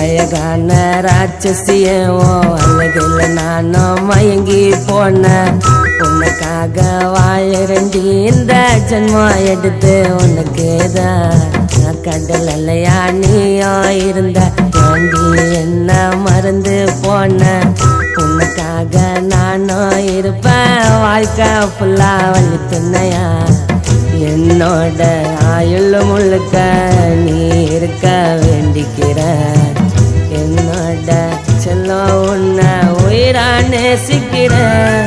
அழகான ராட்சசியவோ அழகில் நானும் மயங்கி போனேன் உனக்காக வாழறண்டி இந்த ஜென்மம் எடுத்து உனக்கு தான் கடல் அல்லையா நீயோ இருந்த ஏண்டி என்ன மறந்து போன உனக்காக நானும் இருப்பேன் வாழ்க்கை ஃபுல்லா வள்ளி துணையா என்னோட ஆயுள் முழுக்க நீ இருக்க வேண்டிக்கிற என்னோட செல்லம் உன்னை உயிரா நேசிக்கிறேன்